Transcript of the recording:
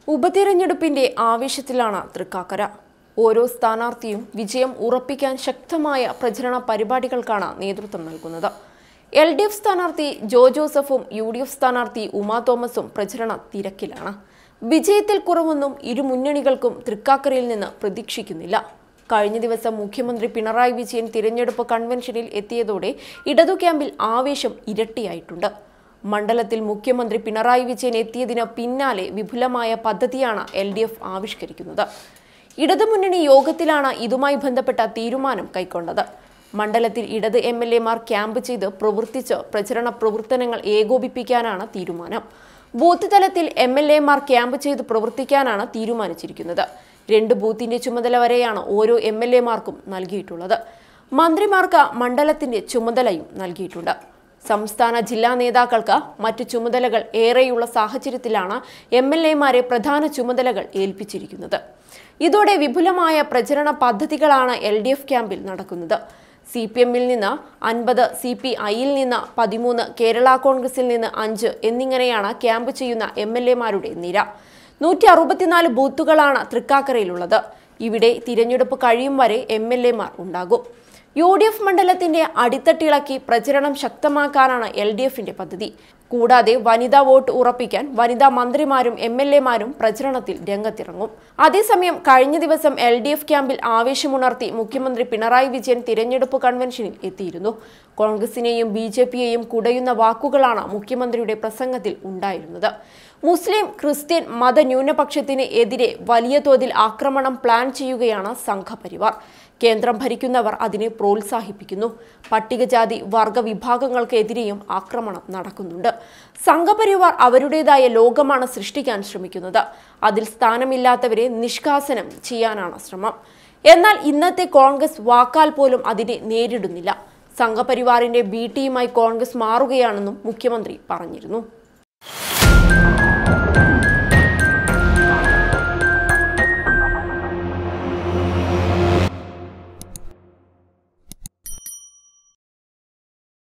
ഉപതിരഞ്ഞെടുപ്പിന്റെ ആവേശത്തിലാണ് തൃക്കാക്കര ഓരോ സ്ഥാനാർത്ഥിയും വിജയം ഉറപ്പിക്കാൻ ശക്തമായ പ്രചരണ പരിപാടികൾക്കാണ് നേതൃത്വം നൽകുന്നത് എൽ ഡി എഫ് സ്ഥാനാർത്ഥി ജോ ജോസഫും യു ഡി എഫ് സ്ഥാനാർത്ഥി ഉമാ തോമസും പ്രചരണ തിരക്കിലാണ് വിജയത്തിൽ കുറവൊന്നും ഇരു മുന്നണികൾക്കും തൃക്കാക്കരയിൽ നിന്ന് പ്രതീക്ഷിക്കുന്നില്ല കഴിഞ്ഞ ദിവസം മുഖ്യമന്ത്രി പിണറായി വിജയൻ തിരഞ്ഞെടുപ്പ് കൺവെൻഷനിൽ എത്തിയതോടെ ഇടതു ക്യാമ്പിൽ ആവേശം ഇരട്ടിയായിട്ടുണ്ട് മണ്ഡലത്തിൽ മുഖ്യമന്ത്രി പിണറായി വിജയൻ എത്തിയതിന് പിന്നാലെ വിപുലമായ പദ്ധതിയാണ് എൽ ഡി എഫ് ആവിഷ്കരിക്കുന്നത് ഇടതുമുന്നണി യോഗത്തിലാണ് ഇതുമായി ബന്ധപ്പെട്ട തീരുമാനം കൈക്കൊണ്ടത് മണ്ഡലത്തിൽ ഇടത് എം എൽ എമാർ ക്യാമ്പ് ചെയ്ത് പ്രവർത്തിച്ച് പ്രചരണ പ്രവർത്തനങ്ങൾ ഏകോപിപ്പിക്കാനാണ് തീരുമാനം ബൂത്ത് തലത്തിൽ എം എൽ എമാർ ക്യാമ്പ് ചെയ്ത് പ്രവർത്തിക്കാനാണ് തീരുമാനിച്ചിരിക്കുന്നത് രണ്ട് ബൂത്തിന്റെ ചുമതല വരെയാണ് ഓരോ എം എൽ എമാർക്കും നൽകിയിട്ടുള്ളത് മന്ത്രിമാർക്ക് മണ്ഡലത്തിന്റെ ചുമതലയും നൽകിയിട്ടുണ്ട് സംസ്ഥാന ജില്ലാ നേതാക്കൾക്ക് മറ്റു ചുമതലകൾ ഏറെയുള്ള സാഹചര്യത്തിലാണ് എം എൽ എമാരെ പ്രധാന ചുമതലകൾ ഏൽപ്പിച്ചിരിക്കുന്നത് ഇതോടെ വിപുലമായ പ്രചരണ പദ്ധതികളാണ് എൽ ഡി എഫ് ക്യാമ്പിൽ നടക്കുന്നത് സി പി എമ്മിൽ നിന്ന് അൻപത് സി പി ഐയിൽ നിന്ന് പതിമൂന്ന് കേരള കോൺഗ്രസിൽ നിന്ന് അഞ്ച് എന്നിങ്ങനെയാണ് ക്യാമ്പ് ചെയ്യുന്ന എം എൽ എമാരുടെ നിര നൂറ്റി അറുപത്തിനാല് ബൂത്തുകളാണ് തൃക്കാക്കരയിലുള്ളത് ഇവിടെ തിരഞ്ഞെടുപ്പ് കഴിയും വരെ എം എൽ എമാർ ഉണ്ടാകും യു ഡി എഫ് മണ്ഡലത്തിന്റെ അടിത്തട്ടിളക്കി പ്രചരണം ശക്തമാക്കാനാണ് എൽ ഡി എഫിന്റെ പദ്ധതി കൂടാതെ വനിതാ വോട്ട് ഉറപ്പിക്കാൻ വനിതാ മന്ത്രിമാരും എം എൽ എമാരും പ്രചരണത്തിൽ രംഗത്തിറങ്ങും അതേസമയം കഴിഞ്ഞ ദിവസം എൽ ഡി എഫ് ക്യാമ്പിൽ ആവേശമുണർത്തി മുഖ്യമന്ത്രി പിണറായി വിജയൻ തിരഞ്ഞെടുപ്പ് കൺവെൻഷനിൽ എത്തിയിരുന്നു കോൺഗ്രസിനെയും ബി ജെ പിയെയും കുടയുന്ന വാക്കുകളാണ് മുഖ്യമന്ത്രിയുടെ പ്രസംഗത്തിൽ ഉണ്ടായിരുന്നത് മുസ്ലിം ക്രിസ്ത്യൻ മതന്യൂനപക്ഷത്തിന് എതിരെ വലിയ തോതിൽ ആക്രമണം പ്ലാൻ ചെയ്യുകയാണ് സംഘപരിവാർ കേന്ദ്രം ഭരിക്കുന്നവർ അതിനെ പ്രോത്സാഹിപ്പിക്കുന്നു പട്ടികജാതി വർഗ വിഭാഗങ്ങൾക്കെതിരെയും ആക്രമണം നടക്കുന്നുണ്ട് സംഘപരിവാർ അവരുടേതായ ലോകമാണ് സൃഷ്ടിക്കാൻ ശ്രമിക്കുന്നത് അതിൽ സ്ഥാനമില്ലാത്തവരെ നിഷ്കാസനം ചെയ്യാനാണ് ശ്രമം എന്നാൽ ഇന്നത്തെ കോൺഗ്രസ് വാക്കാൽ പോലും അതിനെ നേരിടുന്നില്ല സംഘപരിവാറിന്റെ ബി ടിയുമായി കോൺഗ്രസ് മാറുകയാണെന്നും മുഖ്യമന്ത്രി പറഞ്ഞിരുന്നു